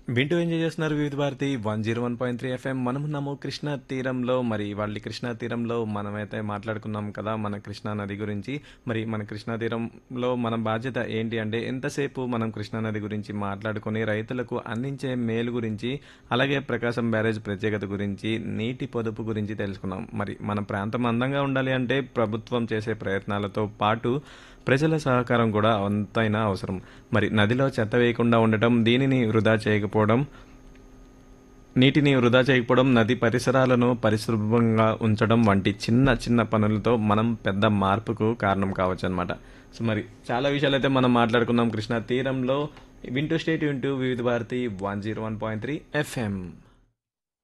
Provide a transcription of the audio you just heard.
వింటూ ఎంజాయ్ చేస్తున్నారు Vividh Bharati one zero one point three FM మనం ఉన్నాము కృష్ణా తీరంలో మరి వాళ్ళ కృష్ణా తీరంలో మనమైతే మాట్లాడుకున్నాం కదా మన కృష్ణా నది గురించి మరి మన కృష్ణా తీరంలో మన బాధ్యత ఏంటి అంటే ఎంతసేపు మనం కృష్ణా నది గురించి మాట్లాడుకొని రైతులకు అందించే మేలు గురించి అలాగే ప్రకాశం బ్యారేజ్ ప్రత్యేకత గురించి నీటి పొదుపు గురించి తెలుసుకున్నాం మరి మన ప్రాంతం అందంగా ఉండాలి అంటే ప్రభుత్వం చేసే ప్రయత్నాలతో పాటు ప్రజల సహకారం కూడా అంతైనా అవసరం మరి నదిలో చెత్త వేయకుండా ఉండటం దీనిని వృధా చేయకపోవడం నీటిని వృధా చేయకపోవడం నది పరిసరాలను పరిశుభ్రంగా ఉంచడం వంటి చిన్న చిన్న పనులతో మనం పెద్ద మార్పుకు కారణం కావచ్చు అనమాట సో మరి చాలా విషయాలు అయితే మనం మాట్లాడుకున్నాం కృష్ణా తీరంలో వింటూ స్టేట్ వింటూ Vividh Bharati one zero one point three FM